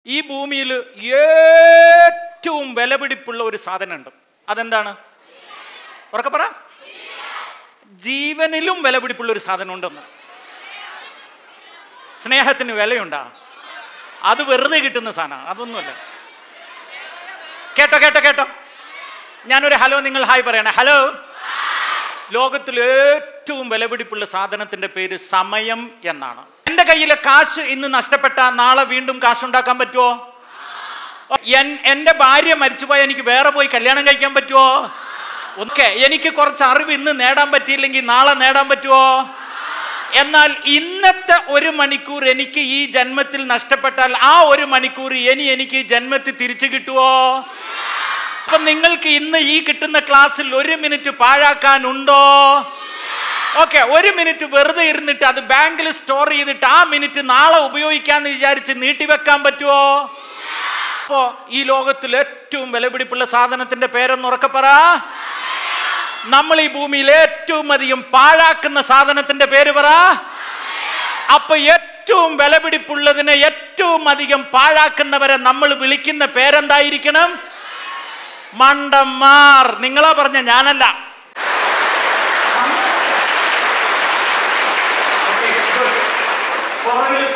ഈ ഭൂമിയിൽ ഏറ്റവും വിലപിടിപ്പുള്ള ഒരു സാധനമുണ്ട് അതെന്താണ് ഉറക്കെ പറ ജീവനിലും വിലപിടിപ്പുള്ള ഒരു സാധനം ഉണ്ടെന്ന് സ്നേഹത്തിന് വിലയുണ്ടാ അത് വെറുതെ കിട്ടുന്ന സാധനമാണ് അതൊന്നുമല്ല കേട്ടോ കേട്ടോ കേട്ടോ ഞാനൊരു ഹലോ നിങ്ങൾ ഹായ് പറയണേ ഹലോ ലോകത്തിൽ ഏറ്റവും വിലപിടിപ്പുള്ള സാധനത്തിന്റെ പേര് സമയം എന്നാണ് എൻ്റെ കയ്യിലെ കാശ് ഇന്ന് നഷ്ടപ്പെട്ട നാളെ വീണ്ടും കാശുണ്ടാക്കാൻ പറ്റുമോ എൻ- എൻ്റെ ഭാര്യ മരിച്ചുപോയാൽ എനിക്ക് വേറെ പോയി കല്യാണം കഴിക്കാൻ പറ്റുമോ ഓക്കെ എനിക്ക് കുറച്ച് അറിവ് ഇന്ന് നേടാൻ പറ്റിയില്ലെങ്കിൽ നാളെ നേടാൻ പറ്റുമോ എന്നാൽ ഇന്നത്തെ ഒരു മണിക്കൂർ എനിക്ക് ഈ ജന്മത്തിൽ നഷ്ടപ്പെട്ടാൽ ആ ഒരു മണിക്കൂർ ഇനി എനിക്ക് ഈ ജന്മത്തിൽ തിരിച്ചു കിട്ടുമോ അപ്പൊ നിങ്ങൾക്ക് ഇന്ന് ഈ കിട്ടുന്ന ക്ലാസ്സിൽ ഒരു മിനിറ്റ് പാഴാക്കാനുണ്ടോ ഓക്കെ ഒരു മിനിറ്റ് വെറുതെ ഇരുന്നിട്ട് അത് ബാങ്കിൽ സ്റ്റോർ ചെയ്തിട്ട് ആ മിനിറ്റ് നാളെ ഉപയോഗിക്കാന്ന് വിചാരിച്ച് നീട്ടിവെക്കാൻ പറ്റുമോ അപ്പോ ഈ ലോകത്തിൽ ഏറ്റവും വിലപിടിപ്പുള്ള സാധനത്തിന്റെ പേരൊന്ന് ഉറക്കെ പറ നമ്മൾ ഈ ഭൂമിയിൽ ഏറ്റവും അധികം പാഴാക്കുന്ന സാധനത്തിന്റെ പേര് പറ അപ്പൊ ഏറ്റവും വിലപിടിപ്പുള്ളതിനെ ഏറ്റവും അധികം പാഴാക്കുന്നവരെ നമ്മൾ വിളിക്കുന്ന പേരെന്തായിരിക്കണം മണ്ടന്മാർ നിങ്ങളാ പറഞ്ഞ ഞാനല്ല പുറകിൽ